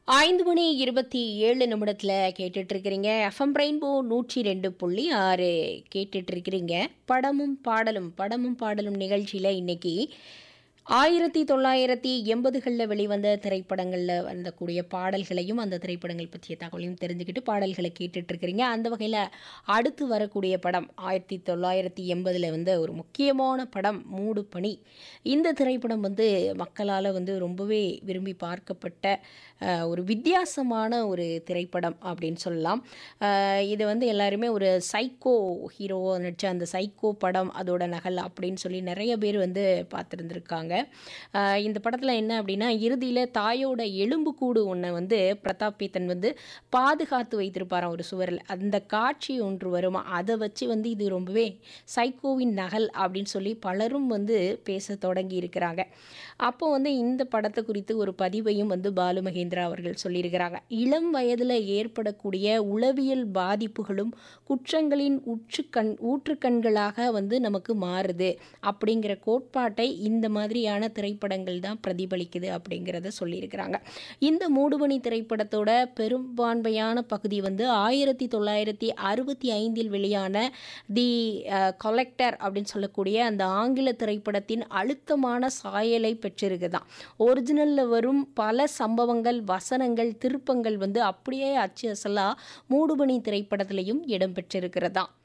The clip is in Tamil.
ஐந்து மணி இருபத்தி ஏழு நிமிடத்தில் கேட்டுட்டு இருக்கிறீங்க எஃப்எம் ரெயின்போ நூற்றி ரெண்டு புள்ளி ஆறு கேட்டுட்டு இருக்கிறீங்க படமும் பாடலும் படமும் பாடலும் நிகழ்ச்சியில் இன்னைக்கு ஆயிரத்தி தொள்ளாயிரத்தி எண்பதுகளில் வெளிவந்த திரைப்படங்களில் வந்தக்கூடிய பாடல்களையும் அந்த திரைப்படங்கள் பற்றிய தகவலையும் தெரிஞ்சுக்கிட்டு பாடல்களை கேட்டுட்டு இருக்கிறீங்க அந்த வகையில் அடுத்து வரக்கூடிய படம் ஆயிரத்தி தொள்ளாயிரத்தி எண்பதில் வந்து ஒரு முக்கியமான படம் மூடு பனி இந்த திரைப்படம் வந்து மக்களால் வந்து ரொம்பவே விரும்பி பார்க்கப்பட்ட அஹ், ஒரு வித்தியாசமான ஒரு திரைப்படம் அப்படின்னு சொல்லலாம் அஹ், இது வந்து எல்லாருமே ஒரு சைக்கோ ஹீரோவாக நடித்த அந்த சைக்கோ படம் அதோட நகல் அப்படின்னு சொல்லி நிறைய பேர் வந்து பார்த்துருந்துருக்காங்க அஹ், இந்த படத்தில் என்ன அப்படின்னா இறுதியில் தாயோட எலும்புக்கூடு ஒன்றை வந்து பிரதாப் பீத்தன் வந்து பாதுகாத்து வைத்திருப்பாராம் ஒரு சுவரில் அந்த காட்சி ஒன்று வருமா அதை வச்சு வந்து இது ரொம்பவே சைக்கோவின் நகல் அப்படின்னு சொல்லி பலரும் வந்து பேச தொடங்கி இருக்கிறாங்க அப்போ வந்து இந்த படத்தை குறித்து ஒரு பதிவையும் வந்து பாலு மகேந்திரா அவர்கள் சொல்லியிருக்கிறாங்க இளம் வயதில் ஏற்படக்கூடிய உளவியல் பாதிப்புகளும் குற்றங்களின் உற்றுக்கண் ஊற்றுக்கண்களாக வந்து நமக்கு மாறுது அப்படிங்கிற கோட்பாட்டை இந்த மாதிரியான திரைப்படங்கள் தான் பிரதிபலிக்குது அப்படிங்கிறத சொல்லியிருக்கிறாங்க இந்த மூடுபனி திரைப்படத்தோட பெரும்பான்மையான பகுதி வந்து ஆயிரத்தி தொள்ளாயிரத்தி அறுபத்தி ஐந்தில் வெளியான தி கலெக்டர் அப்படின்னு சொல்லக்கூடிய அந்த ஆங்கில திரைப்படத்தின் அழுத்தமான சாயலை பெற்றிருக்குதான் ஒரிஜினலில் வரும் பல சம்பவங்கள் வசனங்கள் திருப்பங்கள் வந்து அப்படியே அச்சு அசலாக மூடுபனி திரைப்படத்திலையும் இடம்பெற்றிருக்கிறதாம்